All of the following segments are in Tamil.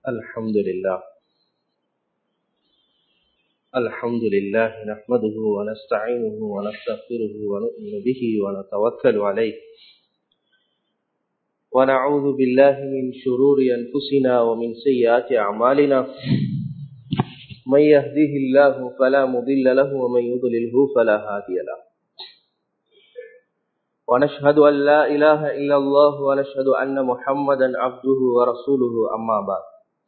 الحمد لله الحمد لله نحمده ونستعينه ونستغفره ونؤمن به ونتوكل عليه ونعوذ بالله من شرور أنفسنا ومن سيئات أعمالنا من يهده الله فلا مضل له ومن يضلله فلا هادي له ونشهد أن لا إله إلا الله ونشهد أن محمدا عبده ورسوله أما بعد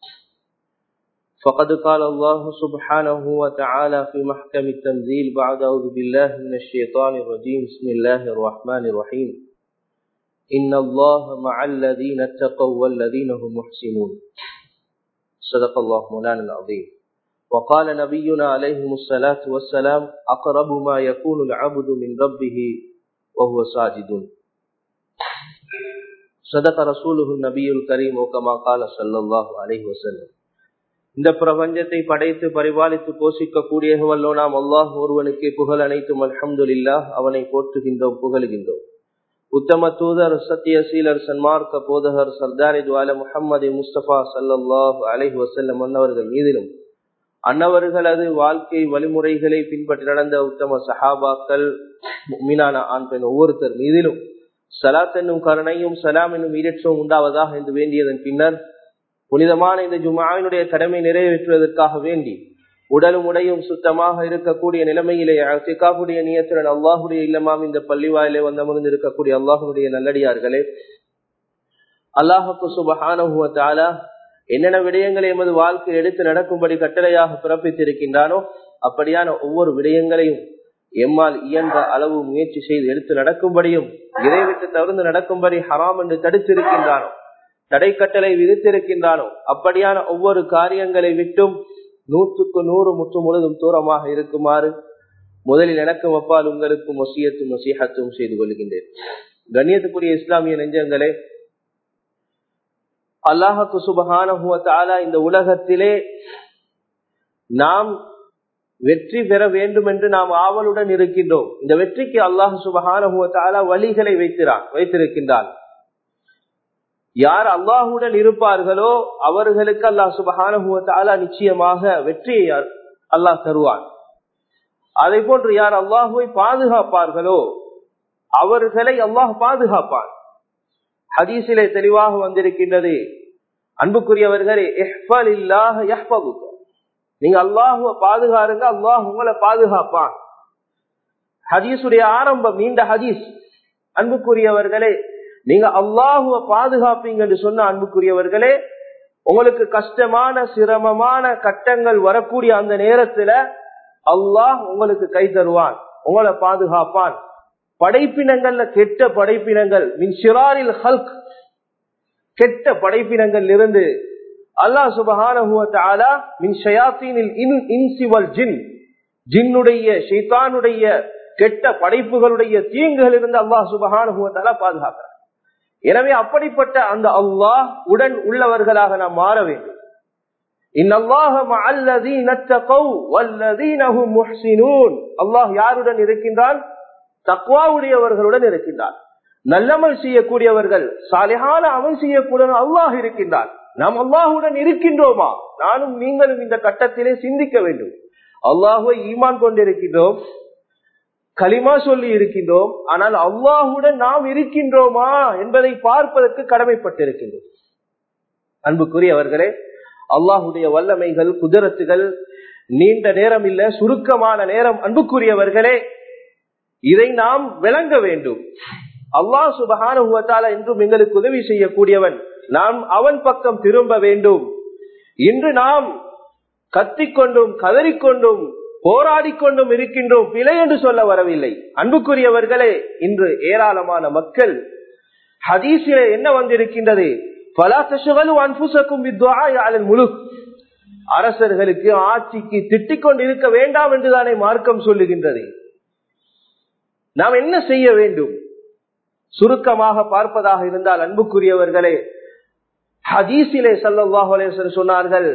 فقد قال الله سبحانه وتعالى في محكم التنزيل بعد أعوذ بالله من الشيطان الرجيم بسم الله الرحمن الرحيم إن الله مع الذين اتقوا والذين هم محسنون صدق الله مولانا العظيم وقال نبينا عليه الصلاة والسلام أقرب ما يكون العبد من ربه وهو ساجد صدق رسوله النبي الكريم وكما قال صلى الله عليه وسلم இந்த பிரபஞ்சத்தை படைத்து பரிபாலித்து போஷிக்கக்கூடிய வல்லோ நாம் அல்லாஹ் ஒருவனுக்கு புகழ் அனைத்தும் அல்ஹம்துல்லா அவனை போற்றுகின்றோம் புகழுகின்றோம் உத்தம தூதர் சத்திய சீலர் சன்மார்க்க போதகர் சர்தாரி ஜுவால முகமது முஸ்தபா சல்லாஹ் அலஹி வசல்லம் அன்னவர்கள் மீதிலும் அன்னவர்களது வாழ்க்கை வழிமுறைகளை பின்பற்றி நடந்த உத்தம சஹாபாக்கள் மீனான ஆண் பெண் ஒவ்வொருத்தர் மீதிலும் சலாத் என்னும் கருணையும் சலாம் என்னும் ஈரற்றவும் உண்டாவதாக என்று வேண்டியதன் பின்னர் புனிதமான இந்த ஜுமாவினுடைய கடமை நிறைவேற்றுவதற்காக வேண்டி உடலும் உடையும் சுத்தமாக இருக்கக்கூடிய நிலைமையிலே சிக்காவுடைய நியத்துடன் அல்லாஹுடைய இல்லமாம் இந்த பள்ளிவாயிலே வந்தமர்ந்து இருக்கக்கூடிய அல்லாஹுடைய நல்லடியார்களே அல்லாஹுக்கு சுபஹானுவத்தாலா என்னென்ன விடயங்களை எமது வாழ்க்கை எடுத்து நடக்கும்படி கட்டளையாக பிறப்பித்திருக்கின்றானோ அப்படியான ஒவ்வொரு விடயங்களையும் எம்மால் இயன்ற அளவு முயற்சி செய்து எடுத்து நடக்கும்படியும் இதை விட்டு தவிர்த்து நடக்கும்படி ஹராம் என்று தடுத்திருக்கின்றானோ தடை கட்டளை விதித்திருக்கின்றானோ அப்படியான ஒவ்வொரு காரியங்களை விட்டும் நூற்றுக்கு நூறு முற்று முழுதும் தூரமாக இருக்குமாறு முதலில் எனக்கும் அப்பால் உங்களுக்கும் ஒசியத்தும் நசீகத்தும் செய்து கொள்கின்றேன் கண்ணியத்துக்குரிய இஸ்லாமிய நெஞ்சங்களே அல்லாஹுக்கு சுபகான இந்த உலகத்திலே நாம் வெற்றி பெற வேண்டும் என்று நாம் ஆவலுடன் இருக்கின்றோம் இந்த வெற்றிக்கு அல்லாஹு சுபகான வழிகளை வைத்திறான் வைத்திருக்கின்றான் யார் அல்லாஹுடன் இருப்பார்களோ அவர்களுக்கு அல்லாஹ் சுபகான நிச்சயமாக வெற்றியை அல்லாஹ் தருவான் அதை போன்று யார் அல்லாஹுவை பாதுகாப்பார்களோ அவர்களை அல்லாஹ் பாதுகாப்பான் ஹதீசிலே தெளிவாக வந்திருக்கின்றது அன்புக்குரியவர்களே நீங்க அல்லாஹுவ பாதுகாருங்க அல்லாஹ் உங்களை பாதுகாப்பான் ஹதீஸுடைய ஆரம்பம் நீண்ட ஹதீஸ் அன்புக்குரியவர்களே நீங்க அல்லாஹுவ பாதுகாப்பீங்க என்று சொன்ன அன்புக்குரியவர்களே உங்களுக்கு கஷ்டமான சிரமமான கட்டங்கள் வரக்கூடிய அந்த நேரத்துல அல்லாஹ் உங்களுக்கு கை தருவான் உங்களை பாதுகாப்பான் படைப்பினங்கள்ல கெட்ட படைப்பினங்கள் மின் ஷிராரில் ஹல்க் கெட்ட படைப்பினங்கள் இருந்து அல்லாஹ் சுபஹான மின் ஷயாத்தீனில் இன் இன்சிவல் ஜின் ஜின்னுடைய ஷைத்தானுடைய கெட்ட படைப்புகளுடைய தீங்குகள் இருந்து அல்லாஹ் சுபஹான பாதுகாக்கிறார் எனவே அப்படிப்பட்ட அந்த அல்லாஹ் உடன் உள்ளவர்களாக நாம் மாற வேண்டும் அல்லாஹ் யாருடன் இருக்கின்றான் தக்வாவுடையவர்களுடன் இருக்கின்றான் நல்லமல் செய்யக்கூடியவர்கள் சாலையான அமல் செய்யக்கூடிய அல்லாஹ் இருக்கின்றான் நாம் அல்லாஹுடன் இருக்கின்றோமா நானும் நீங்களும் இந்த கட்டத்திலே சிந்திக்க வேண்டும் அல்லாஹுவை ஈமான் கொண்டிருக்கின்றோம் களிமா சொல்லி இருக்கின்றோம் ஆனால் அல்லாஹுடன் நாம் இருக்கின்றோமா என்பதை பார்ப்பதற்கு கடமைப்பட்டிருக்கின்றோம் அன்புக்குரியவர்களே அல்லாஹுடைய வல்லமைகள் குதிரத்துகள் நீண்ட நேரம் இல்ல சுருக்கமான நேரம் அன்புக்குரியவர்களே இதை நாம் விளங்க வேண்டும் அல்லாஹ் சுபகான என்றும் எங்களுக்கு உதவி செய்யக்கூடியவன் நாம் அவன் பக்கம் திரும்ப வேண்டும் இன்று நாம் கத்திக்கொண்டும் கதறிக்கொண்டும் போராடிக்கொண்டும் இருக்கின்றோம் பிழை என்று சொல்ல வரவில்லை அன்புக்குரியவர்களே இன்று ஏராளமான மக்கள் ஹதீஸிலே என்ன வந்திருக்கின்றது முழு அரசர்களுக்கு ஆட்சிக்கு திட்டிக் கொண்டு இருக்க வேண்டாம் என்றுதானே மார்க்கம் சொல்லுகின்றது நாம் என்ன செய்ய வேண்டும் சுருக்கமாக பார்ப்பதாக இருந்தால் அன்புக்குரியவர்களே ஹதீஸிலே சல்லாஹு சொன்னார்கள்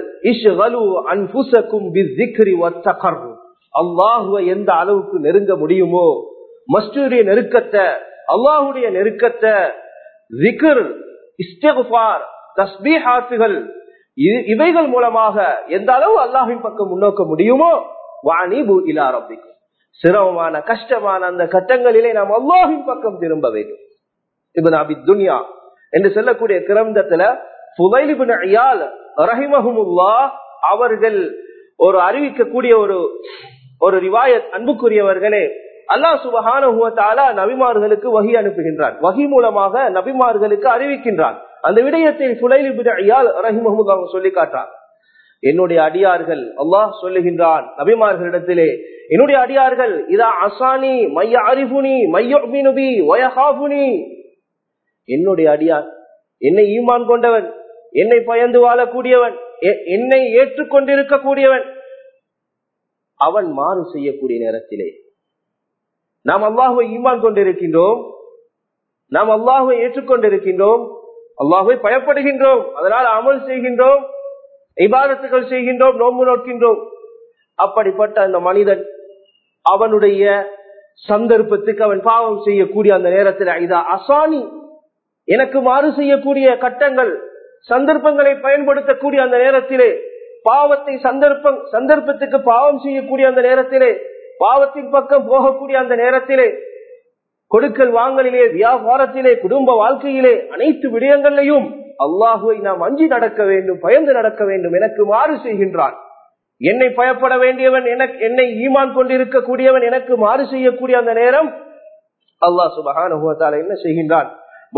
அல்லாஹுவ எந்த அளவுக்கு நெருங்க முடியுமோ மஸ்டூரிய நெருக்கத்தை அல்லாஹுடைய நெருக்கத்தை ஜிகர் இஸ்திஃபார் தஸ்பீஹாத்துகள் இவைகள் மூலமாக எந்த அளவு அல்லாஹின் பக்கம் முன்னோக்க முடியுமோ வாணிபு இலா ரப்பிக்கும் சிரமமான கஷ்டமான அந்த கட்டங்களிலே நாம் அல்லாஹின் பக்கம் திரும்ப வேண்டும் இப்ப அபி துன்யா என்று சொல்லக்கூடிய கிரந்தத்துல புதைலிபின் ஐயால் ரஹிமஹமுல்லா அவர்கள் ஒரு அறிவிக்கக்கூடிய ஒரு ஒரு ரிவாயத் அன்புக்குரியவர்களே அல்லா சுபஹான நபிமார்களுக்கு வகி அனுப்புகின்றான் வகி மூலமாக நபிமார்களுக்கு அறிவிக்கின்றான் அந்த விடயத்தை புலைலிபின் ஐயால் ரஹிமஹமுல்லா சொல்லி காட்டான் என்னுடைய அடியார்கள் அல்லாஹ் சொல்லுகின்றான் நபிமார்களிடத்திலே என்னுடைய அடியார்கள் இதா அசானி மைய அறிபுனி மையபி வயஹாபுனி என்னுடைய அடியார் என்னை ஈமான் கொண்டவன் என்னை பயந்து வாழக்கூடியவன் என்னை ஏற்றுக்கொண்டிருக்கக்கூடியவன் அவன் மாறு செய்யக்கூடிய நேரத்திலே நாம் அல்லாஹுவை ஈமான் கொண்டிருக்கின்றோம் நாம் அல்லாஹுவை ஏற்றுக்கொண்டிருக்கின்றோம் அல்லாஹுவை பயப்படுகின்றோம் அதனால் அமல் செய்கின்றோம் இபாதத்துகள் செய்கின்றோம் நோம்பு நோக்கின்றோம் அப்படிப்பட்ட அந்த மனிதன் அவனுடைய சந்தர்ப்பத்துக்கு அவன் பாவம் செய்யக்கூடிய அந்த நேரத்தில் இதா அசானி எனக்கு மாறு செய்யக்கூடிய கட்டங்கள் சந்தர்ப்பங்களை பயன்படுத்தக்கூடிய அந்த நேரத்திலே பாவத்தை சந்தர்ப்பம் சந்தர்ப்பத்துக்கு பாவம் செய்யக்கூடிய அந்த நேரத்திலே பாவத்தின் பக்கம் போகக்கூடிய அந்த நேரத்திலே கொடுக்கல் வாங்கலிலே வியாபாரத்திலே குடும்ப வாழ்க்கையிலே அனைத்து விடயங்களையும் அல்லாஹுவை நாம் அஞ்சி நடக்க வேண்டும் பயந்து நடக்க வேண்டும் எனக்கு மாறு செய்கின்றான் என்னை பயப்பட வேண்டியவன் எனக்கு என்னை ஈமான் கொண்டிருக்கக்கூடியவன் எனக்கு மாறு செய்யக்கூடிய அந்த நேரம் அல்லாஹ் சுபஹான என்ன செய்கின்றான்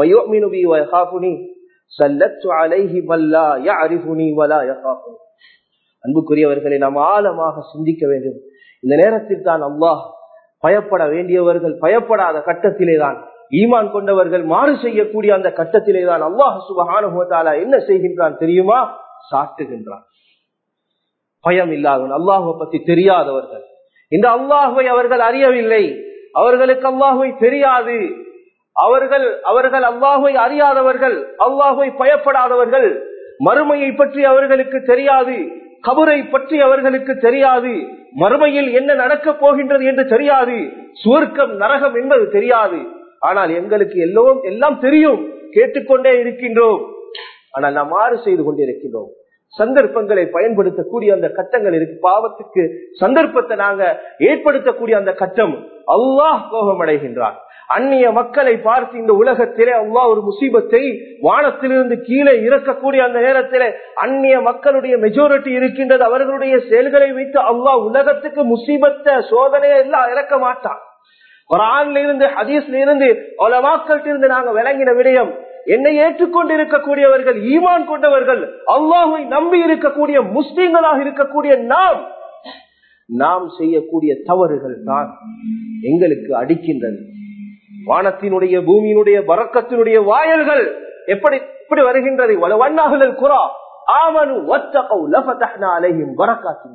அன்புக்குரியவர்களை நாம் ஆழமாக சிந்திக்க வேண்டும் இந்த நேரத்தில் தான் அல்லாஹ் பயப்பட வேண்டியவர்கள் பயப்படாத கட்டத்திலே தான் ஈமான் கொண்டவர்கள் மாறு செய்யக்கூடிய அந்த கட்டத்திலே தான் அல்லாஹ் சுபஹானுவத்தாலா என்ன செய்கின்றான் தெரியுமா சாட்டுகின்றான் பயம் இல்லாதவன் அல்லாஹுவை பத்தி தெரியாதவர்கள் இந்த அல்லாஹுவை அவர்கள் அறியவில்லை அவர்களுக்கு அல்லாஹுவை தெரியாது அவர்கள் அவர்கள் அல்லாஹுவை அறியாதவர்கள் அல்லாஹுவை பயப்படாதவர்கள் மறுமையை பற்றி அவர்களுக்கு தெரியாது கபரை பற்றி அவர்களுக்கு தெரியாது மறுமையில் என்ன நடக்கப் போகின்றது என்று தெரியாது சுவர்க்கம் நரகம் என்பது தெரியாது ஆனால் எங்களுக்கு எல்லோரும் எல்லாம் தெரியும் கேட்டுக்கொண்டே இருக்கின்றோம் ஆனால் நாம் மாறு செய்து கொண்டிருக்கின்றோம் சந்தர்ப்பங்களை பயன்படுத்தக்கூடிய அந்த கட்டங்கள் இருக்கு பாவத்துக்கு சந்தர்ப்பத்தை நாங்க ஏற்படுத்தக்கூடிய அந்த கட்டம் அல்லாஹ் கோபம் அடைகின்றான் அந்நிய மக்களை பார்த்து இந்த உலகத்திலே அல்லாஹ் ஒரு முசீபத்தை வானத்திலிருந்து கீழே இறக்கக்கூடிய அந்த நேரத்திலே அந்நிய மக்களுடைய மெஜாரிட்டி இருக்கின்றது அவர்களுடைய செயல்களை வைத்து அல்லாஹ் உலகத்துக்கு முசீபத்தை சோதனையை எல்லாம் இறக்க மாட்டான் குரான்ல இருந்து ஹதீஸ்ல இருந்து உலமாக்கள்கிட்ட இருந்து நாங்க விளங்கின விடயம் என்னை ஏற்றுக்கொண்டு இருக்கக்கூடியவர்கள் ஈமான் கொண்டவர்கள் அல்லாஹை நம்பி இருக்கக்கூடிய முஸ்லீம்களாக இருக்கக்கூடிய நாம் நாம் செய்யக்கூடிய தவறுகள் தான் எங்களுக்கு அடிக்கின்றது வானத்தினுடைய பூமியினுடைய வரக்கத்தினுடைய வாயல்கள் எப்படி எப்படி வருகின்றது வண்ணாகுதல் குரா ஆமனு வத்தகவு லஃபதஹ்னா அலைஹிம் வரக்காத்தின்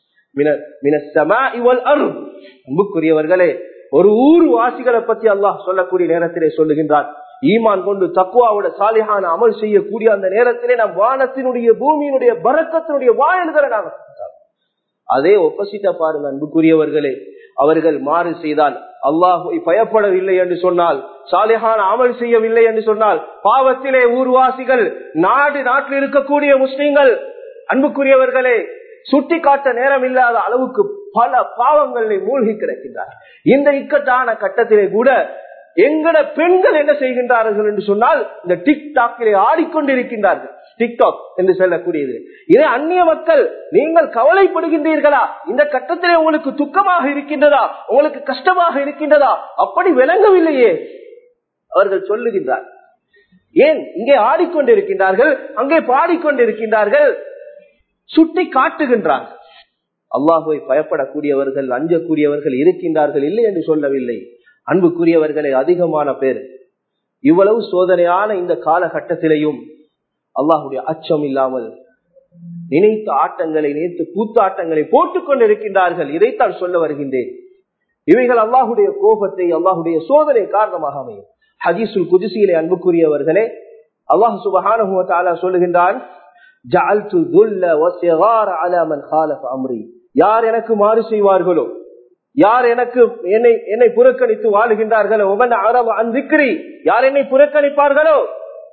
அன்புக்குரியவர்களே ஒரு ஊர் வாசிகளை பத்தி அல்லாஹ் சொல்லக்கூடிய நேரத்திலே சொல்லுகின்றான் ஈமான் கொண்டு தக்குவாவோட சாலிஹான அமல் செய்யக்கூடிய அந்த நேரத்திலே நாம் வானத்தினுடைய பூமியினுடைய பறக்கத்தினுடைய வாயல்களை நாம் அதே ஒப்பசிட்ட பாருங்க அன்புக்குரியவர்களே அவர்கள் மாறு செய்தால் அல்லாஹை பயப்படவில்லை என்று சொன்னால் சாலிஹான அமல் செய்யவில்லை என்று சொன்னால் பாவத்திலே ஊர்வாசிகள் நாடு நாட்டில் இருக்கக்கூடிய முஸ்லிம்கள் அன்புக்குரியவர்களே சுட்டி காட்ட நேரம் இல்லாத அளவுக்கு பல பாவங்களை மூழ்கி கிடக்கின்றார் இந்த இக்கட்டான கட்டத்திலே கூட எங்கட பெண்கள் என்ன செய்கின்றார்கள் என்று சொன்னால் இந்த டிக்டாக்கிலே ஆடிக்கொண்டிருக்கின்றார்கள் டிக்டாக் என்று சொல்லக்கூடியது இதே அந்நிய மக்கள் நீங்கள் கவலைப்படுகின்றீர்களா இந்த கட்டத்திலே உங்களுக்கு துக்கமாக இருக்கின்றதா உங்களுக்கு கஷ்டமாக இருக்கின்றதா அப்படி விளங்கவில்லையே அவர்கள் சொல்லுகின்றார் ஏன் இங்கே ஆடிக்கொண்டிருக்கின்றார்கள் அங்கே பாடிக்கொண்டிருக்கின்றார்கள் சுட்டி காட்டுகின்றார்கள் அல்லாஹுவை பயப்படக்கூடியவர்கள் அஞ்சக்கூடியவர்கள் இருக்கின்றார்கள் இல்லை என்று சொல்லவில்லை அன்புக்குரியவர்களை அதிகமான பேர் இவ்வளவு சோதனையான இந்த காலகட்டத்திலையும் அல்லாஹுடைய அச்சம் இல்லாமல் நினைத்த ஆட்டங்களை நினைத்து கூத்தாட்டங்களை போட்டுக் கொண்டிருக்கின்றார்கள் இதைத்தான் சொல்ல வருகின்றேன் இவைகள் அல்லாஹுடைய கோபத்தை அல்லாஹுடைய சோதனை காரணமாக அமையும் ஹதீசுல் குதிசியிலே அன்புக்குரியவர்களே அல்லாஹு சுபஹான சொல்லுகின்றான் யார் எனக்கு மாறு செய்வார்களோ யார் எனக்கு என்னை என்னை புறக்கணித்து வாழுகின்றார்களோ ஒமன் அரபு அந்திக்கிரி யார் என்னை புறக்கணிப்பார்களோ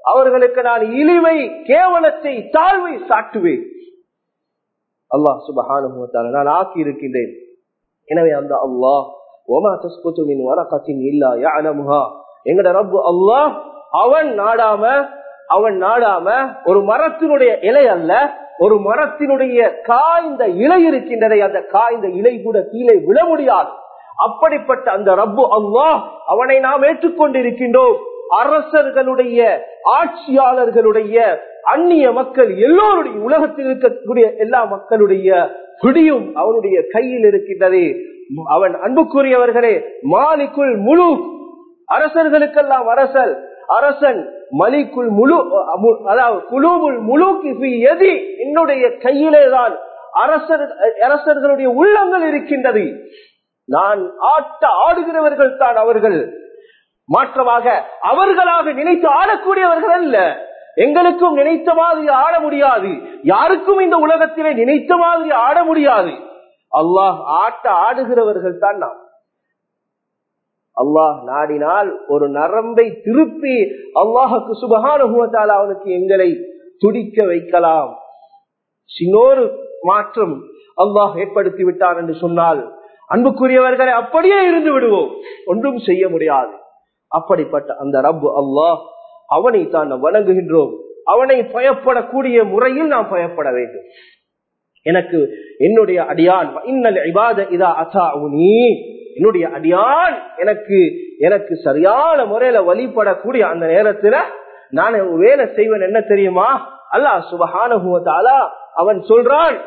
அவர்களுக்கு நான் இழிவை கேவலத்தை தாழ்வை சாட்டுவேன் அல்லாஹ் சுபஹானுவத்தால நான் ஆக்கி இருக்கின்றேன் எனவே அந்த அல்லாஹ் ஒமா தஸ்புத்துமின் வரக்கத்தின் இல்லா யானமுகா எங்கட ரப்பு அல்லாஹ் அவன் நாடாம அவன் நாடாம ஒரு மரத்தினுடைய இலை அல்ல ஒரு மரத்தினுடைய காய்ந்த இலை இருக்கின்றதை அந்த காய்ந்த இலை கூட கீழே விழ முடியாது அப்படிப்பட்ட அந்த ரப்பு அல்லாஹ் அவனை நாம் ஏற்றுக்கொண்டிருக்கின்றோம் அரசர்களுடைய ஆட்சியாளர்களுடைய அந்நிய மக்கள் எல்லோருடைய உலகத்தில் இருக்கக்கூடிய எல்லா மக்களுடைய பிடியும் அவனுடைய கையில் இருக்கின்றது அவன் அன்புக்குரியவர்களே மாலிக்குள் முழு அரசர்களுக்கெல்லாம் அரசல் அரசன் மலிக்குள் முழு அதாவது குழுவுள் முழு எதி என்னுடைய கையிலே தான் அரசர் அரசர்களுடைய உள்ளங்கள் இருக்கின்றது நான் ஆட்ட ஆடுகிறவர்கள் தான் அவர்கள் மாற்றமாக அவர்களாக நினைத்து ஆடக்கூடியவர்கள் அல்ல எங்களுக்கும் நினைத்த மாதிரி ஆட முடியாது யாருக்கும் இந்த உலகத்திலே நினைத்த மாதிரி ஆட முடியாது அல்லாஹ் ஆட்ட ஆடுகிறவர்கள் தான் நாம் அல்லாஹ் நாடினால் ஒரு நரம்பை திருப்பி அல்லாஹுக்கு சுபகானுகுவத்தால் அவனுக்கு எங்களை துடிக்க வைக்கலாம் சின்னோரு மாற்றம் அல்லாஹ் ஏற்படுத்தி விட்டான் என்று சொன்னால் அன்புக்குரியவர்களை அப்படியே இருந்து விடுவோம் ஒன்றும் செய்ய முடியாது அப்படிப்பட்ட அந்த ரப்பு அல்லாஹ் அவனை தான் நாம் வணங்குகின்றோம் அவனை பயப்படக்கூடிய முறையில் நாம் பயப்பட வேண்டும் எனக்கு என்னுடைய அடியான் இன்னல் இபாத இதா அசாவுனி என்னுடைய அடியான் எனக்கு எனக்கு சரியான முறையில வழிபடக்கூடிய அந்த நேரத்துல நான் வேலை செய்வேன் என்ன தெரியுமா அல்லாஹ் சுபஹானுவத்தாலா அவன் சொல்றான்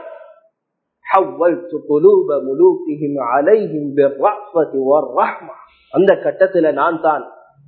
அந்த கட்டத்துல நான் தான்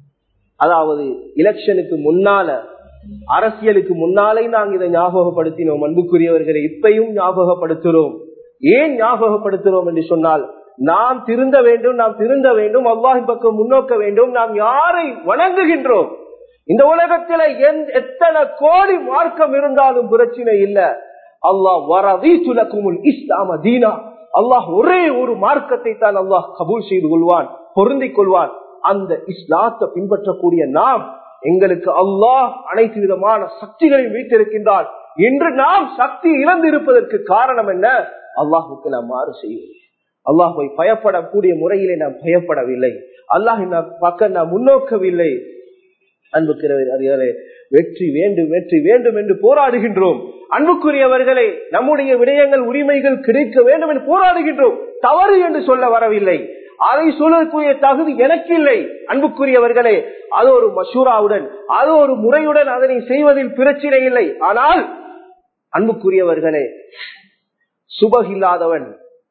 அதாவது எலெக்ஷனுக்கு முன்னால அரசியலுக்கு முன்னாலே நாங்க இதை ஞாபகப்படுத்தினோம் அன்புக்குரியவர்களை இப்பையும் ஞாபகப்படுத்துறோம் ஏன் ஞாபகப்படுத்துறோம் என்று சொன்னால் நாம் திருந்த வேண்டும் நாம் திருந்த வேண்டும் அல்லாஹி பக்கம் முன்னோக்க வேண்டும் நாம் யாரை வணங்குகின்றோம் இந்த உலகத்தில எத்தனை கோடி மார்க்கம் இருந்தாலும் பிரச்சனை இல்ல அல்லாஹ் வரவி துலக்குமுல் இஸ்லாம தீனா அல்லாஹ் ஒரே ஒரு மார்க்கத்தை தான் அல்லாஹ் கபூல் செய்து கொள்வான் பொருந்திக் கொள்வான் அந்த இஸ்லாத்தை பின்பற்றக்கூடிய நாம் எங்களுக்கு அல்லாஹ் அனைத்து விதமான சக்திகளையும் வைத்திருக்கின்றான் இன்று நாம் சக்தி இழந்து இருப்பதற்கு காரணம் என்ன அல்லாஹுக்கு நாம் மாறு செய்வது அல்லாஹை பயப்படக்கூடிய முறையிலே நாம் பயப்படவில்லை அல்லாஹ் பக்கம் நாம் முன்னோக்கவில்லை அன்புக்கிறவர்களே வெற்றி வேண்டும் வெற்றி வேண்டும் என்று போராடுகின்றோம் அன்புக்குரியவர்களே நம்முடைய விடயங்கள் உரிமைகள் கிடைக்க வேண்டும் என்று போராடுகின்றோம் தவறு என்று சொல்ல வரவில்லை அதை சொல்லக்கூடிய தகுதி எனக்கு இல்லை அன்புக்குரியவர்களே அது ஒரு மசூராவுடன் அது ஒரு முறையுடன் அதனை செய்வதில் பிரச்சனை இல்லை ஆனால் அன்புக்குரியவர்களே சுபக் இல்லாதவன்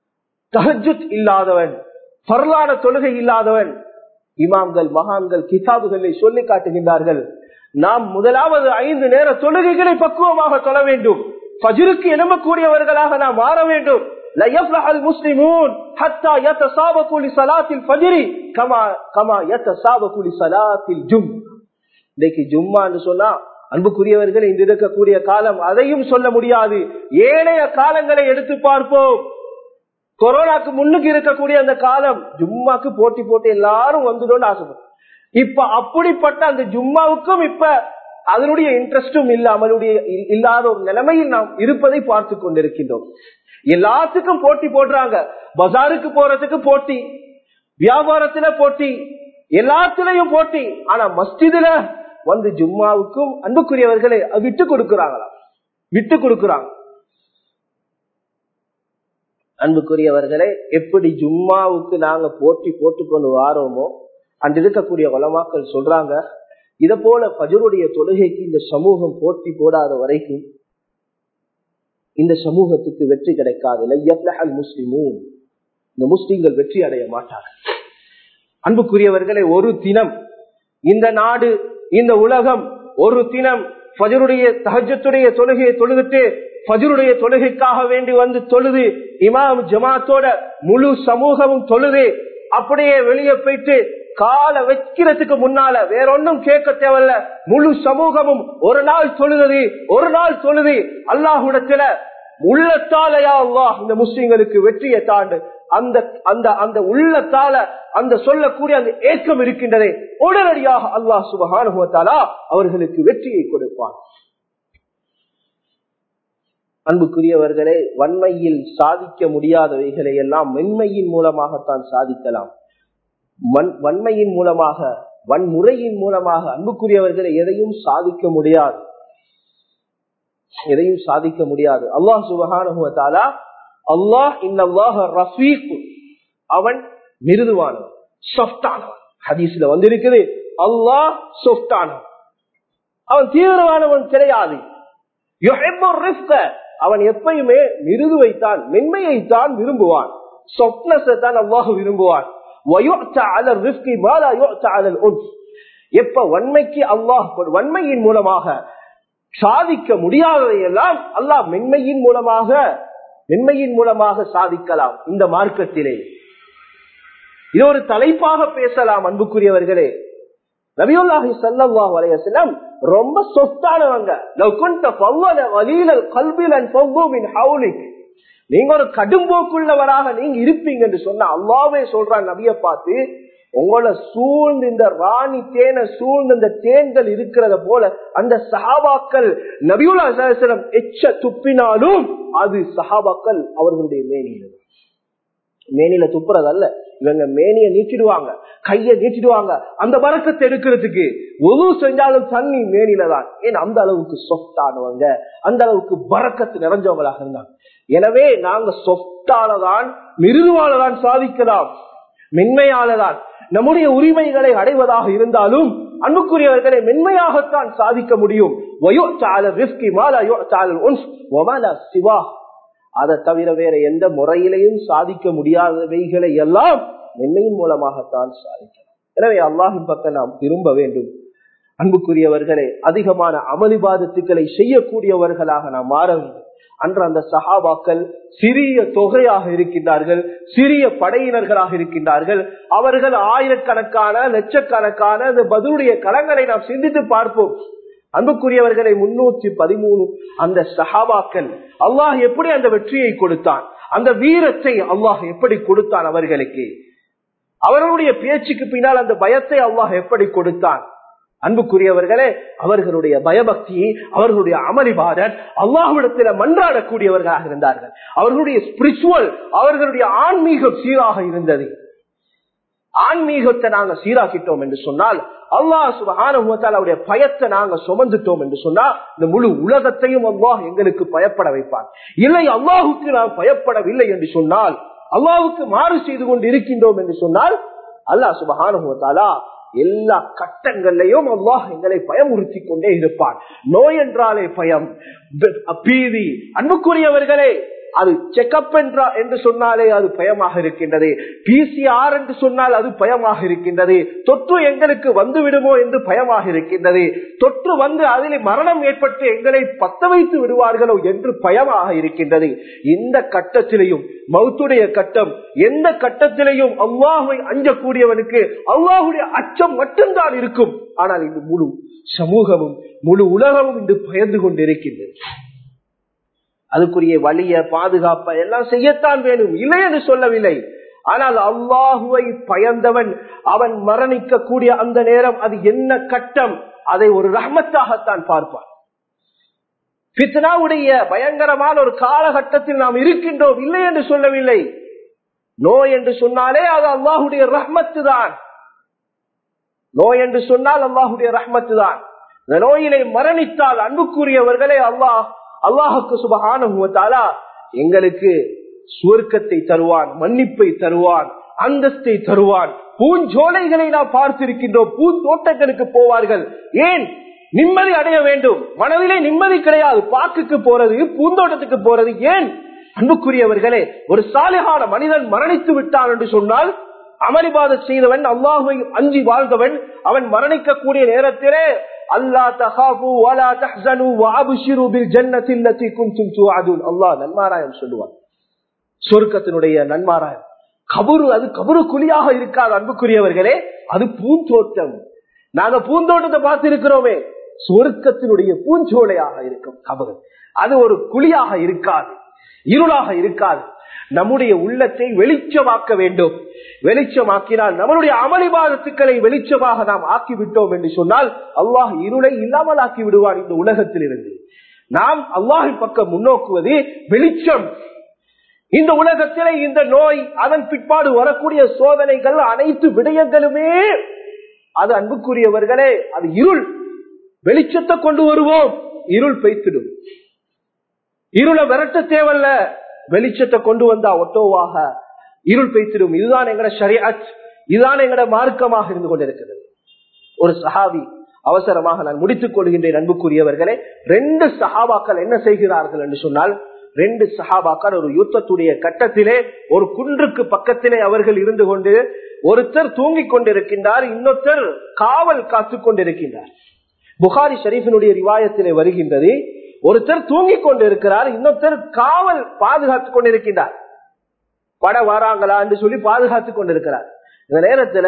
தஹஜுத் இல்லாதவன் பரலான தொழுகை இல்லாதவன் இமாம்கள் மகான்கள் கிதாபுகளை சொல்லி காட்டுகின்றார்கள் நாம் முதலாவது ஐந்து நேர தொழுகைகளை பக்குவமாக தொழ வேண்டும் பஜிருக்கு எழும்பக்கூடியவர்களாக நாம் மாற வேண்டும் முஸ்லிமூன் ஹத்தா யத்தசாபகு லிஸலாத்தில் ஃபஜ்ரி கமா கமா யத்தசாபகு லிஸலாத்தில் ஜும் இன்னைக்கு ஜும்மான்னு சொன்னா அன்புக்குரியவர்கள் இன்று இருக்கக்கூடிய காலம் அதையும் சொல்ல முடியாது ஏனைய காலங்களை எடுத்து பார்ப்போம் கொரோனாக்கு முன்னுக்கு இருக்கக்கூடிய அந்த காலம் ஜும்மாக்கு போட்டி போட்டு எல்லாரும் வந்துடும் ஆசைப்படும் இப்ப அப்படிப்பட்ட அந்த ஜும்மாவுக்கும் இப்ப அதனுடைய இன்ட்ரெஸ்டும் இல்லாமலுடைய இல்லாத ஒரு நிலைமையில் நாம் இருப்பதை பார்த்து கொண்டிருக்கின்றோம் எல்லாத்துக்கும் போட்டி போடுறாங்க பஜாருக்கு போறதுக்கு போட்டி வியாபாரத்துல போட்டி எல்லாத்திலையும் போட்டி ஆனா மஸ்ஜிதுல வந்து ஜும்மாவுக்கும் அன்புக்குரியவர்களை விட்டு கொடுக்கிறாங்களா விட்டு கொடுக்கிறாங்க அன்புக்குரியவர்களே எப்படி ஜும்மாவுக்கு நாங்க போட்டி போட்டுக்கொண்டு வாரோமோ அன்று இருக்கக்கூடிய வளமாக்கள் சொல்றாங்க இத போல பஜருடைய தொழுகைக்கு இந்த சமூகம் போட்டி போடாத வரைக்கும் இந்த சமூகத்துக்கு வெற்றி கிடைக்காது முஸ்லிமும் இந்த முஸ்லிம்கள் வெற்றி அடைய மாட்டார்கள் அன்புக்குரியவர்களே ஒரு தினம் இந்த நாடு இந்த உலகம் ஒரு தினம் பஜருடைய தகஜத்துடைய தொழுகையை தொழுதுட்டு பஜருடைய தொழுகைக்காக வேண்டி வந்து தொழுது இமாம் ஜமாத்தோட முழு சமூகமும் தொழுது அப்படியே வெளியே போயிட்டு காலை வைக்கிறதுக்கு முன்னால வேற ஒன்னும் கேட்க தேவையில்ல முழு சமூகமும் ஒரு நாள் தொழுது ஒரு நாள் தொழுது அல்லாஹுடத்துல உள்ளத்தாலையா அல்லாஹ் இந்த முஸ்லிம்களுக்கு வெற்றியை தாண்டு அந்த அந்த அந்த உள்ளத்தால அந்த சொல்லக்கூடிய அந்த ஏக்கம் இருக்கின்றதே உடனடியாக அல்லாஹ் சுபகானுபவத்தாலா அவர்களுக்கு வெற்றியை கொடுப்பான் அன்புக்குரியவர்களே வன்மையில் சாதிக்க முடியாதவைகளை எல்லாம் மென்மையின் மூலமாகத்தான் சாதிக்கலாம் வன்மையின் மூலமாக வன்முறையின் மூலமாக அன்புக்குரியவர்களை எதையும் சாதிக்க முடியாது எதையும் சாதிக்க முடியாது அல்லாஹ் சுபகானுபவத்தாலா அல்லாஹ் இன்னல்லாஹ ரஃபீக் அவன் மிருதுவானவன் சொஃப்டானவன் ஹதீஸ்ல வந்திருக்குது அல்லாஹ் சொஃப்டானவன் அவன் தீவிரமானவன் கிடையாது அவன் எப்பயுமே மிருதுவைத்தான் மென்மையைத்தான் விரும்புவான் சொப்னஸை தான் அல்லாஹ் விரும்புவான் எப்ப வன்மைக்கு அல்லாஹ் வன்மையின் மூலமாக சாதிக்க முடியாததையெல்லாம் அல்லாஹ் மென்மையின் மூலமாக மென்மையின் மூலமாக சாதிக்கலாம் இந்த மார்க்கத்திலே இது ஒரு தலைப்பாக பேசலாம் அன்புக்குரியவர்களே நபியுல்லாஹி சல்லாஹ் அலையம் ரொம்ப சொத்தானவங்க நீங்க ஒரு கடும்போக்குள்ளவராக நீங்க இருப்பீங்க என்று சொன்ன அல்லாவே சொல்றான் நபிய பார்த்து உங்களை சூழ்ந்து இந்த ராணி தேனை சூழ்ந்து இந்த தேன்கள் இருக்கிறத போல அந்த சஹாபாக்கள் நபியுல்லா எச்ச துப்பினாலும் அது சஹாபாக்கள் அவர்களுடைய மேனியில மேனில துப்புறதல்ல இவங்க மேனிய நீச்சிடுவாங்க கைய நீச்சிடுவாங்க அந்த பறக்கத்தை எடுக்கிறதுக்கு ஒது செஞ்சாலும் தண்ணி மேனில தான் ஏன் அந்த அளவுக்கு சொஃப்டானவங்க அந்த அளவுக்கு பறக்கத்து நிறைஞ்சவங்களாக இருந்தாங்க எனவே நாங்க சொஃப்டாலதான் மிருதுவாலதான் சாதிக்கலாம் மென்மையாலதான் நம்முடைய உரிமைகளை அடைவதாக இருந்தாலும் அன்புக்குரியவர்களை மென்மையாகத்தான் சாதிக்க முடியும் சிவா அதை தவிர வேற எந்த முறையிலையும் சாதிக்க முடியாதவைகளை எல்லாம் மென்மையின் மூலமாகத்தான் சாதிக்கலாம் எனவே அல்லாஹின் பக்கம் நாம் திரும்ப வேண்டும் அன்புக்குரியவர்களே அதிகமான அமளிபாதத்துக்களை செய்யக்கூடியவர்களாக நாம் மாற வேண்டும் அன்று அந்த சஹாபாக்கள் சிறிய தொகையாக இருக்கின்றார்கள் சிறிய படையினர்களாக இருக்கின்றார்கள் அவர்கள் ஆயிரக்கணக்கான லட்சக்கணக்கான அந்த பதிலுடைய களங்களை நாம் சிந்தித்து பார்ப்போம் அன்புக்குரியவர்களை முன்னூற்றி பதிமூணு அந்த சஹாபாக்கள் அல்லாஹ் எப்படி அந்த வெற்றியை கொடுத்தான் அந்த வீரத்தை அல்லாஹ் எப்படி கொடுத்தான் அவர்களுக்கு அவர்களுடைய பேச்சுக்கு பின்னால் அந்த பயத்தை அல்லாஹ் எப்படி கொடுத்தான் அன்புக்குரியவர்களே அவர்களுடைய பயபக்தி அவர்களுடைய அமளிபாதன் அல்லாஹ்விடத்தில் மன்றாடக்கூடியவர்களாக இருந்தார்கள் அவர்களுடைய ஸ்பிரிச்சுவல் அவர்களுடைய ஆன்மீகம் சீராக இருந்தது ஆன்மீகத்தை நாங்க சீராக்கிட்டோம் என்று சொன்னால் அல்லாஹ் சுபஹானுடைய பயத்தை நாங்க சுமந்துட்டோம் என்று சொன்னா இந்த முழு உலகத்தையும் அல்லாஹ் எங்களுக்கு பயப்பட வைப்பார் இல்லை அல்லாஹுக்கு நாம் பயப்படவில்லை என்று சொன்னால் அல்லாஹுக்கு மாறு செய்து கொண்டு இருக்கின்றோம் என்று சொன்னால் அல்லாஹ் சுபஹானுவத்தாலா எல்லா கட்டங்கள்லையும் அல்லாஹ் எங்களை பயமுறுத்தி கொண்டே இருப்பான் நோய் என்றாலே பயம் பீதி அன்புக்குரியவர்களே அது செக்அப் என்றா என்று சொன்னாலே அது பயமாக இருக்கின்றது பிசிஆர் என்று சொன்னால் அது பயமாக இருக்கின்றது தொற்று எங்களுக்கு வந்து விடுமோ என்று பயமாக இருக்கின்றது தொற்று வந்து அதில் மரணம் ஏற்பட்டு எங்களை பத்த வைத்து விடுவார்களோ என்று பயமாக இருக்கின்றது இந்த கட்டத்திலையும் மௌத்துடைய கட்டம் எந்த கட்டத்திலையும் அல்லாஹை அஞ்சக்கூடியவனுக்கு அல்லாஹுடைய அச்சம் மட்டும்தான் இருக்கும் ஆனால் இந்த முழு சமூகமும் முழு உலகமும் இன்று பயந்து கொண்டிருக்கின்றது அதுக்குரிய வலிய பாதுகாப்ப எல்லாம் செய்யத்தான் வேணும் இல்லை என்று சொல்லவில்லை ஆனால் அல்லாஹுவை பயந்தவன் அவன் மரணிக்க கூடிய அந்த நேரம் அது என்ன கட்டம் அதை ஒரு ரஹமத்தாகத்தான் பார்ப்பான் பித்னாவுடைய பயங்கரமான ஒரு காலகட்டத்தில் நாம் இருக்கின்றோம் இல்லை என்று சொல்லவில்லை நோய் என்று சொன்னாலே அது அல்லாஹுடைய ரஹ்மத்து தான் நோய் என்று சொன்னால் அல்லாஹுடைய ரஹ்மத்து தான் இந்த நோயினை மரணித்தால் அன்புக்குரியவர்களே அல்லாஹ் அல்லாஹுக்கு சுபகானுவத்தாலா எங்களுக்கு சுவர்க்கத்தை தருவான் மன்னிப்பை தருவான் அந்தஸ்தை தருவான் பூஞ்சோலைகளை நாம் பார்த்திருக்கின்றோம் பூந்தோட்டங்களுக்கு போவார்கள் ஏன் நிம்மதி அடைய வேண்டும் மனதிலே நிம்மதி கிடையாது பாக்குக்கு போறது பூந்தோட்டத்துக்கு போறது ஏன் அன்புக்குரியவர்களே ஒரு சாலிகான மனிதன் மரணித்து விட்டான் என்று சொன்னால் அமளிபாத செய்தவன் அல்லாஹுவை அஞ்சி வாழ்ந்தவன் அவன் மரணிக்கக்கூடிய நேரத்திலே அல்லா தஹாபு வலா தஹ்சனு வஅப்ஷிரு பில் ஜன்னத்தி அல்லதி குன்தும் துஅதுன் அல்லாஹ் நன்மாராயம் சொல்லுவான் சொர்க்கத்தினுடைய நன்மாராயம் கபரு அது கபரு குழியாக இருக்காது அன்புக்குரியவர்களே அது பூந்தோட்டம் நாங்க பூந்தோட்டத்தை பார்த்திருக்கிறோமே சொர்க்கத்தினுடைய பூஞ்சோலையாக இருக்கும் கபரு அது ஒரு குழியாக இருக்காது இருளாக இருக்காது நம்முடைய உள்ளத்தை வெளிச்சமாக்க வேண்டும் வெளிச்சமாக்கினால் நம்மளுடைய அமளிபாதத்துக்களை வெளிச்சமாக நாம் ஆக்கிவிட்டோம் என்று சொன்னால் அல்லாஹ் இருளை இல்லாமல் ஆக்கி விடுவார் இந்த உலகத்தில் இருந்து நாம் அல்லாஹின் பக்கம் முன்னோக்குவது வெளிச்சம் இந்த உலகத்திலே இந்த நோய் அதன் பிற்பாடு வரக்கூடிய சோதனைகள் அனைத்து விடயங்களுமே அது அன்புக்குரியவர்களே அது இருள் வெளிச்சத்தை கொண்டு வருவோம் இருள் பெய்த்திடும் இருளை விரட்ட தேவல்ல வெளிச்சத்தை கொண்டு வந்தா ஒட்டோவாக இருள் பெய்த்திடும் இதுதான் எங்கட ஷரியாத் இதுதான் எங்கட மார்க்கமாக இருந்து கொண்டிருக்கிறது ஒரு சஹாபி அவசரமாக நான் முடித்துக் கொள்கின்றேன் அன்புக்குரியவர்களே ரெண்டு சஹாபாக்கள் என்ன செய்கிறார்கள் என்று சொன்னால் ரெண்டு சஹாபாக்கள் ஒரு யுத்தத்துடைய கட்டத்திலே ஒரு குன்றுக்கு பக்கத்திலே அவர்கள் இருந்து கொண்டு ஒருத்தர் தூங்கிக் கொண்டிருக்கின்றார் இன்னொருத்தர் காவல் காத்துக் கொண்டிருக்கின்றார் புகாரி ஷரீஃபினுடைய ரிவாயத்திலே வருகின்றது ஒருத்தர் தூங்கிக் கொண்டிருக்கிறார் இன்னொருத்தர் காவல் பாதுகாத்துக் கொண்டிருக்கின்றார் பட வாராங்களா என்று சொல்லி பாதுகாத்துக் கொண்டிருக்கிறார் இந்த நேரத்துல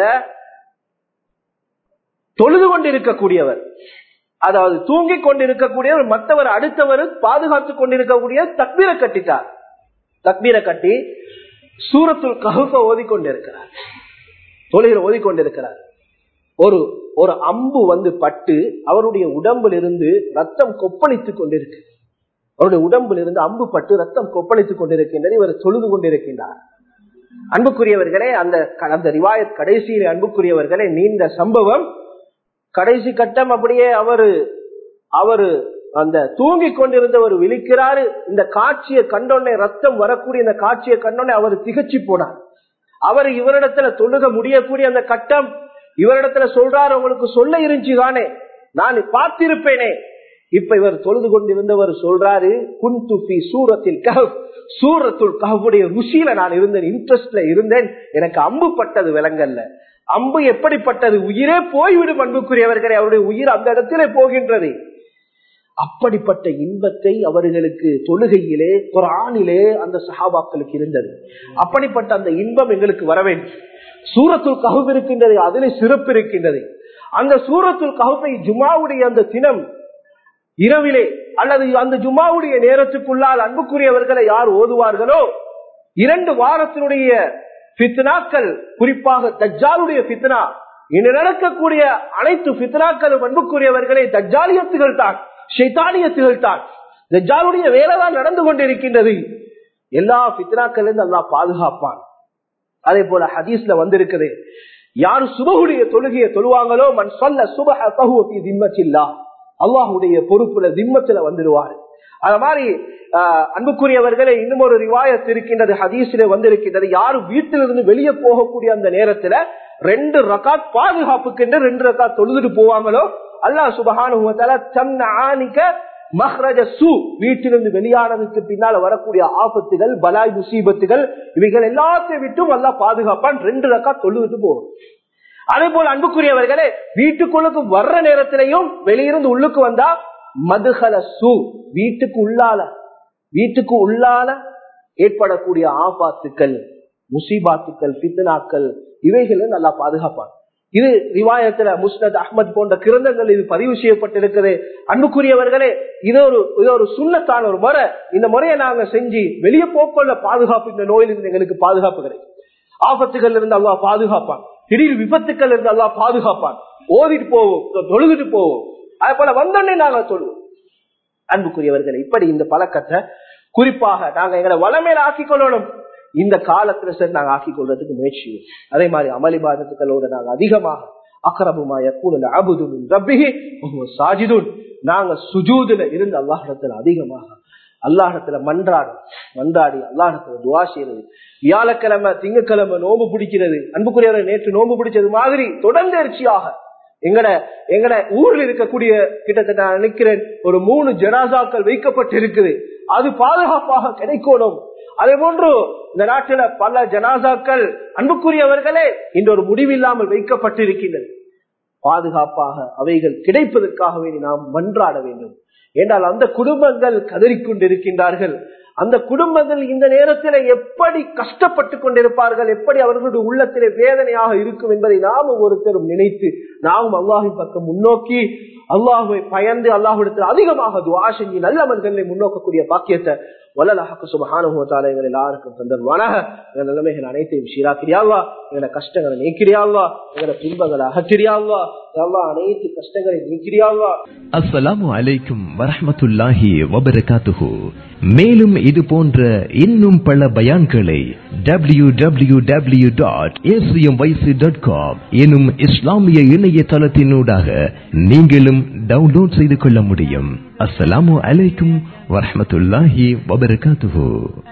தொழுது கொண்டிருக்கக்கூடியவர் அதாவது தூங்கிக் கொண்டிருக்கக்கூடியவர் மற்றவர் அடுத்தவர் பாதுகாத்துக் கொண்டிருக்கக்கூடிய தக்பீரை கட்டிட்டார் தக்பீரை கட்டி சூரத்துல் கஹுஃப ஓதிக்கொண்டிருக்கிறார் தொழுகிற ஓதிக்கொண்டிருக்கிறார் ஒரு ஒரு அம்பு வந்து பட்டு அவருடைய உடம்பில் இருந்து ரத்தம் கொப்பளித்துக் கொண்டிருக்கு அவருடைய உடம்பில் இருந்து அம்பு பட்டு ரத்தம் கொப்பளித்துக் கொண்டிருக்கின்றது இவர் தொழுது கொண்டிருக்கின்றார் அன்புக்குரியவர்களே அந்த அந்த ரிவாயத் கடைசியில் அன்புக்குரியவர்களே நீண்ட சம்பவம் கடைசி கட்டம் அப்படியே அவரு அவரு அந்த தூங்கி கொண்டிருந்தவர் விழிக்கிறாரு இந்த காட்சியை கண்டோடனே ரத்தம் வரக்கூடிய இந்த காட்சியை கண்டோடனே அவர் திகச்சு போனார் அவர் இவரிடத்துல தொழுக முடியக்கூடிய அந்த கட்டம் இவரிடத்துல சொல்றாரு உங்களுக்கு சொல்ல இருந்துச்சு தானே நான் பார்த்திருப்பேனே இப்ப இவர் தொழுது கொண்டிருந்தவர் சொல்றாரு குன்துபி சூரத்தில் கஹப் சூரத்துல் கஹவுடைய ருசியில நான் இருந்தேன் இன்ட்ரெஸ்ட்ல இருந்தேன் எனக்கு அம்பு பட்டது விலங்கல்ல அம்பு எப்படிப்பட்டது உயிரே போய்விடும் அன்புக்குரியவர்களே அவருடைய உயிர் அந்த இடத்திலே போகின்றது அப்படிப்பட்ட இன்பத்தை அவர்களுக்கு தொழுகையிலே குரானிலே அந்த சஹாபாக்களுக்கு இருந்தது அப்படிப்பட்ட அந்த இன்பம் எங்களுக்கு வர வேண்டும் சூரத்துல் கஹப் இருக்கின்றது அதிலே சிறப்பு இருக்கின்றது அந்த சூரத்துல் கஹப்பை ஜுமாவுடைய அந்த தினம் இரவிலே அல்லது அந்த ஜுமாவுடைய நேரத்துக்குள்ளால் அன்புக்குரியவர்களை யார் ஓதுவார்களோ இரண்டு வாரத்தினுடைய பித்னாக்கள் குறிப்பாக தஜ்ஜாலுடைய பித்னா இன்று நடக்கக்கூடிய அனைத்து பித்னாக்களும் அன்புக்குரியவர்களே தஜ்ஜாலியத்துகள் தான் ஷைத்தானியத்துகள் தான் தஜ்ஜாலுடைய வேலைதான் நடந்து கொண்டிருக்கின்றது எல்லா பித்னாக்கள் இருந்து அல்லா பாதுகாப்பான் அதே போல ஹதீஸ்ல வந்திருக்குது யார் சுபகுடைய தொழுகையை தொழுவாங்களோ மண் சொல்ல சுபக தகுவத்தி திம்மச்சில்லா அல்லாஹுடைய பொறுப்புல திம்மத்துல வந்துடுவார் அது மாதிரி அன்புக்குரியவர்களே இன்னும் ஒரு ரிவாயத் இருக்கின்றது ஹதீஸிலே வந்திருக்கின்றது யாரும் வீட்டிலிருந்து வெளியே போகக்கூடிய அந்த நேரத்துல ரெண்டு ரகாத் பாதுகாப்புக்கு ரெண்டு ரகாத் தொழுதுட்டு போவாங்களோ அல்லா சுபகானுக மஹ்ரஜ சு வீட்டிலிருந்து வெளியானதுக்கு பின்னால வரக்கூடிய ஆபத்துகள் பலாய் முசீபத்துகள் இவைகள் எல்லாத்தையும் விட்டும் அல்லா பாதுகாப்பான் ரெண்டு ரக்கா தொழுவிட்டு போகும் அதே போல அன்புக்குரியவர்களே வீட்டுக்குள்ளுக்கு வர்ற நேரத்திலையும் வெளியிருந்து உள்ளுக்கு வந்தா மதுகல சு வீட்டுக்கு உள்ளால வீட்டுக்கு உள்ளால ஏற்படக்கூடிய ஆபாத்துக்கள் முசீபாத்துக்கள் பித்தனாக்கள் இவைகளை நல்லா பாதுகாப்பான் இது ரிவாயத்துல முஸ்னத் அஹ்மத் போன்ற கிரந்தங்கள் இது பதிவு செய்யப்பட்டிருக்கிறது அன்புக்குரியவர்களே இது ஒரு இது ஒரு சுண்ணத்தான ஒரு முறை இந்த முறையை நாங்க செஞ்சு வெளியே போக்கொள்ள பாதுகாப்பு இந்த நோயிலிருந்து எங்களுக்கு பாதுகாப்பு கிடைக்கும் ஆபத்துகள் இருந்து அல்லா பாதுகாப்பான் திடீர் விபத்துக்கள் இருந்து அல்லா பாதுகாப்பான் ஓதிட்டு போவோம் தொழுதுட்டு போவோம் அதே போல வந்தோடனே நாங்க சொல்லுவோம் அன்புக்குரியவர்கள் இப்படி இந்த பழக்கத்தை குறிப்பாக நாங்க எங்களை வளமேல ஆக்கிக் கொள்ளணும் இந்த காலத்துல சரி நாங்க ஆக்கிக் கொள்றதுக்கு முயற்சி அதே மாதிரி அமளிபாதத்துக்களோட நாங்க அதிகமாக அக்கரபுமாய கூடல அபுதுன் ரப்பிஹி சாஜிதுன் நாங்க சுஜூதுல இருந்து அல்லாஹிடத்துல அதிகமாக அல்லாஹத்துல மன்றாடும் மன்றாடி அல்லாஹத்துல துவா செய்யறது வியாழக்கிழமை திங்கக்கிழமை நோம்பு பிடிக்கிறது அன்புக்குரியவரை நேற்று நோம்பு பிடிச்சது மாதிரி தொடர்ந்தேர்ச்சியாக எங்கட எங்கட ஊர்ல இருக்கக்கூடிய கிட்டத்தட்ட நான் நினைக்கிறேன் ஒரு மூணு ஜனாசாக்கள் வைக்கப்பட்டு இருக்குது அது பாதுகாப்பாக கிடைக்கணும் அதே போன்று இந்த நாட்டில பல ஜனாசாக்கள் அன்புக்குரியவர்களே இன்று ஒரு முடிவில்லாமல் வைக்கப்பட்டிருக்கின்றது பாதுகாப்பாக அவைகள் கிடைப்பதற்காகவே நாம் மன்றாட வேண்டும் என்றால் அந்த குடும்பங்கள் கதறிக்கொண்டிருக்கின்றார்கள் அந்த குடும்பங்கள் இந்த நேரத்தில் எப்படி கஷ்டப்பட்டு கொண்டிருப்பார்கள் எப்படி அவர்களுடைய உள்ளத்திலே வேதனையாக இருக்கும் என்பதை நாம் ஒவ்வொருத்தரும் நினைத்து நாமும் அல்லாஹின் பக்கம் முன்னோக்கி அல்லாஹுவை பயந்து அல்லாஹிடத்தில் அதிகமாக துவா செஞ்சு நல்ல மனிதர்களை முன்னோக்கக்கூடிய பாக்கியத்தை வல்லலாக சுபஹானுபவத்தால எங்கள் எல்லாருக்கும் தந்தருவானாக எங்கள் நிலைமைகள் அனைத்தையும் சீராக்கிறியாவா எங்களை கஷ்டங்களை நீக்கிறியாவா எங்களை துன்பங்களை அகற்றியாவா எல்லா அனைத்து கஷ்டங்களை நீக்கிறியாவா அஸ்ஸலாமு அலைக்கும் வரஹ்மத்துல்லாஹி வபரகாத்துஹு மேலும் இது போன்ற இன்னும் பல பயான்களை W W W dot dot com எனும் இஸ்லாமிய இணையதளத்தினூடாக நீங்களும் டவுன்லோட் செய்து கொள்ள முடியும் அஸ்ஸலாமு அலைக்கும் வரஹ்மத்துல்லாஹி வபரகாத்துஹு